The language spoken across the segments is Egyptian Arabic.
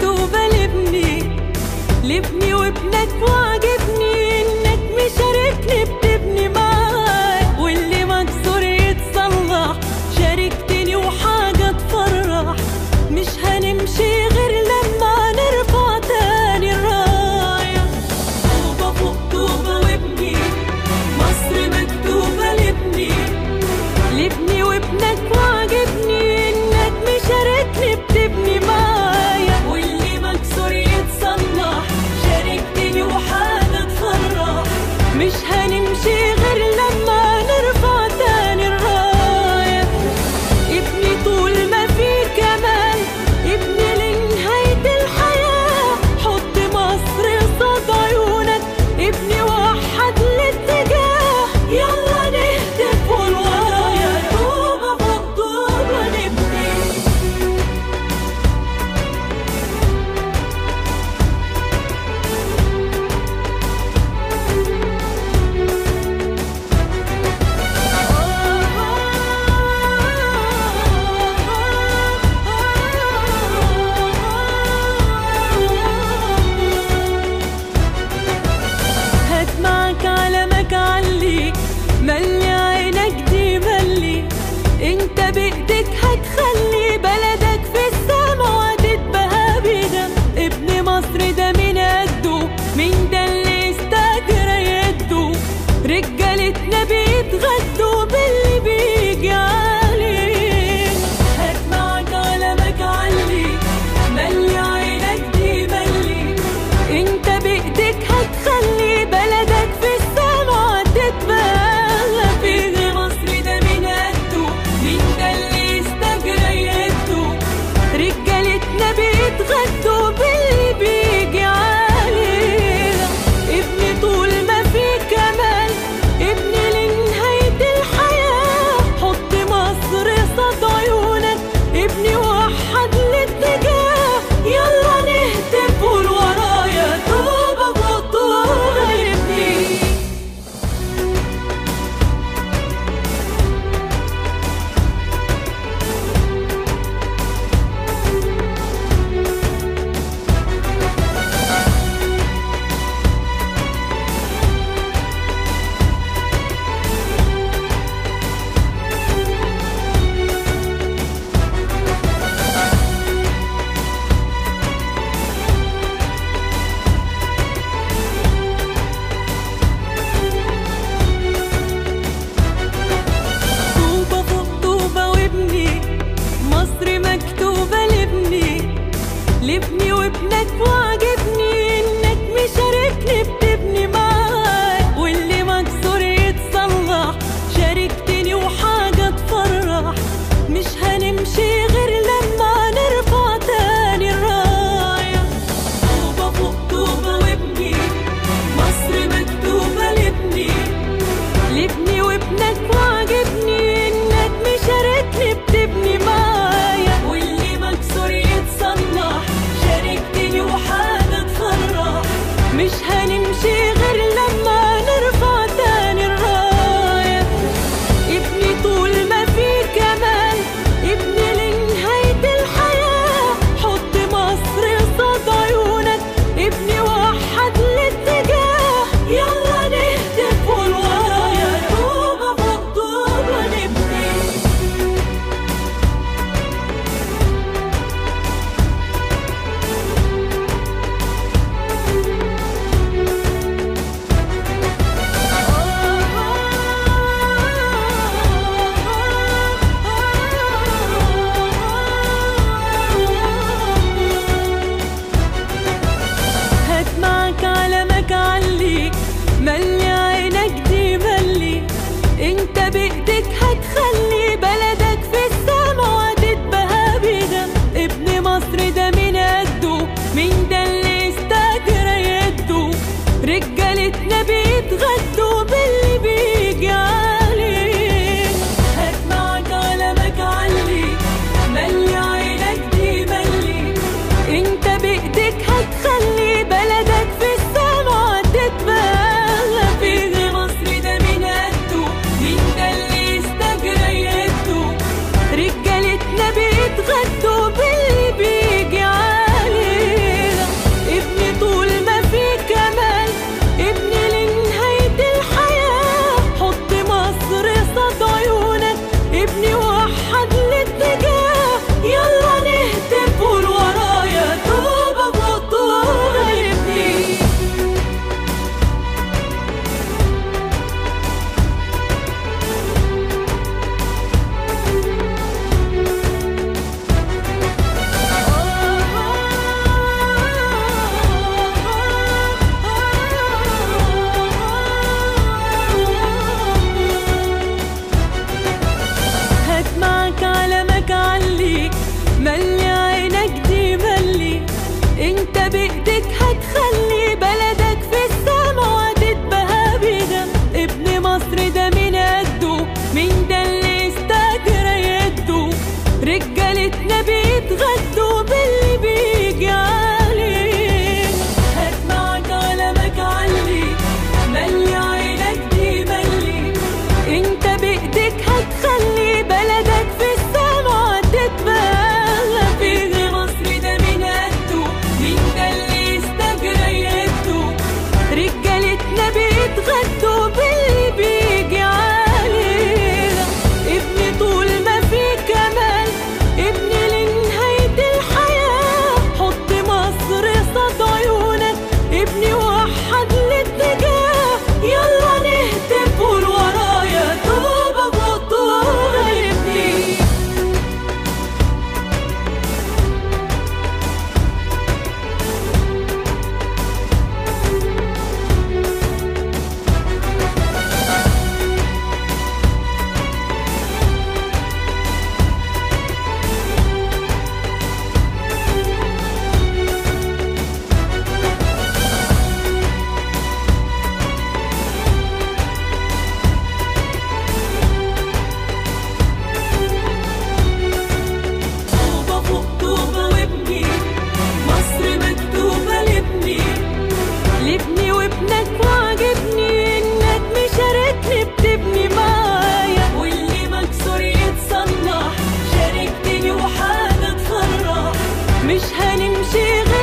مكتوبة لابني لابني وابنك وعجبني انك مشاركني بتبني معاك واللي مكسور يتصلح شاركتني وحاجة تفرح مش هنمشي غير لما نرفع تاني الراية طوبة فوق طوبة وابني مصر مكتوبة لابني لابني وابنك وعجبني انك مشاركني بتبني معايا واللي مكسور يتصلح شاركتني وحاجة تفرح مش هنمشي غير لما نرفع تاني الراية ابني طول ما في كمال ابني لنهاية الحياة حط مصر قصاد عيونك ابني وحد الاتجاه يلا نهتف والورايا طوبة فوق طوبة نبني هات معك علمك علي ملي عينك دي ملي انت بايدك هتخلي بلدك في السما وهتتبهى بينا ابن مصر ده من قده مين ده اللي استجرى يده رجالتنا بيتغدوا باللي بيجي عليه هات معك علمك علي ملي عينك دي ملي انت بايدك هتخلي بلدك في السما تتباهى فيه مصر ده من قده مين ده اللي استجرى يده رجالتنا بيتغدوا باللي بيجي علينا ابني طول ما في كمال ابني لنهاية الحياة حط مصر قصاد عيونك ابني وحد الاتجاه يلا نهتف قول ورايا طوبة فوق طوبة ابني طوبة فوق طوبة وابني مصر مكتوبة لابني لابني وابنك وعجبني انك مشاركني بتبني معاك واللي مكسور يتصلح شاركتني وحاجة تفرح مش هنمشي غير لما نرفع تاني الراية طوبة فوق طوبة وابني مصر مكتوبة لابني لابني وابنك وعجبني انك مشاركني بتبني معايا واللي مكسور يتصلح شاركتني وحاجة تفرح مش هنمشي غير لما نرفع تاني الراية ابني طول ما في كمال ابني لنهاية الحياة حط مصر قصاد عيونك ابني وحد الاتجاه يلا نهتف قول ورايا طوبة فوق طوبة نبني هات معك علمك علي ملي عينك دي ملي انت بايدك هتخلي بلدك في السما وهتتبهى بينا ابن مصر ده من قده مين ده اللي استجرى يده رجالتنا بيتغدوا باللي بيجي عليه هات معك علمك علي ملي عينك دي ملي انت بايدك هتخلي بلدك في السما تتباهى فيه مصر ده من قده مين ده اللي استجرى يده رجالتنا بيتغدوا باللي بيجي عليه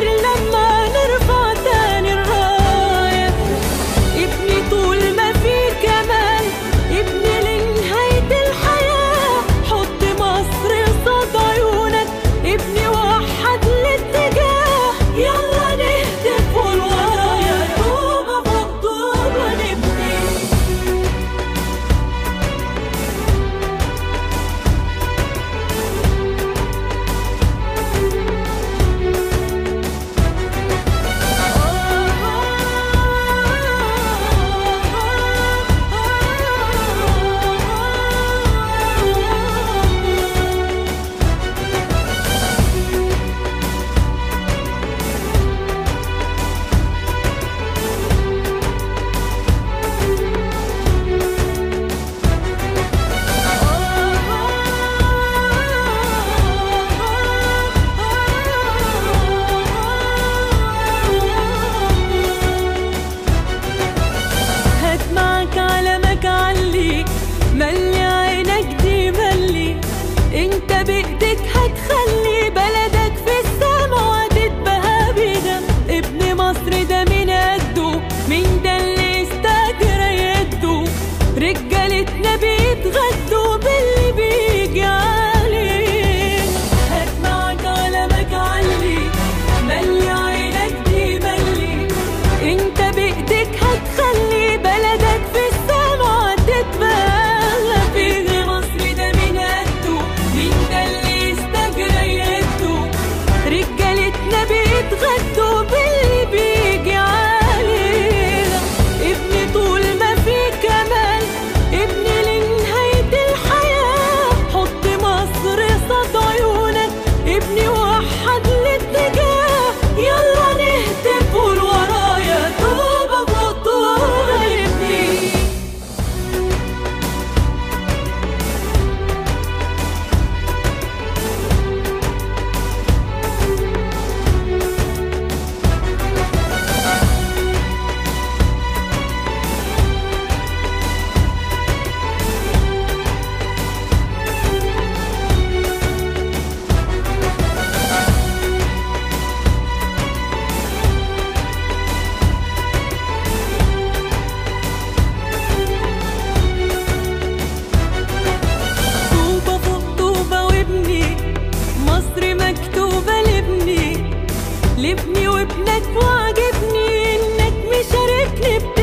غير لما نرفع تاني الراية ابني طول ما في كمال ابني لنهاية الحياة حط مصر قصاد عيونك ابني وحد الاتجاه يلا نهتف والورايا طوبة فوق طوبة نبني هات معك علمك علي ملي عينك دي ملي انت بايدك هتخلي بلدك في السما وهتتبهى بينا ابن مصر ده من قده مين ده اللي استاجر يده رجالتنا بيتغدوا باللي بيجي عليه هات معك علمك علي ملي عينك دي ملي انت بايدك هتخلي بلدك في السما تتبلى فيه مصر ده من قده مين ده اللي استجرى يده رجالتنا بيتغدوا باللي بيجي علينا ابني طول ما في كمال ابني لنهاية الحياة حط مصر قصاد عيونك ابني وحد الاتجاه يلا نهتف قول ورايا طوبة فوق طوبة نبني طوبة فوق طوبة وابني مصر مكتوبة لابني لابني وابنك وعجبني انك مشاركني بت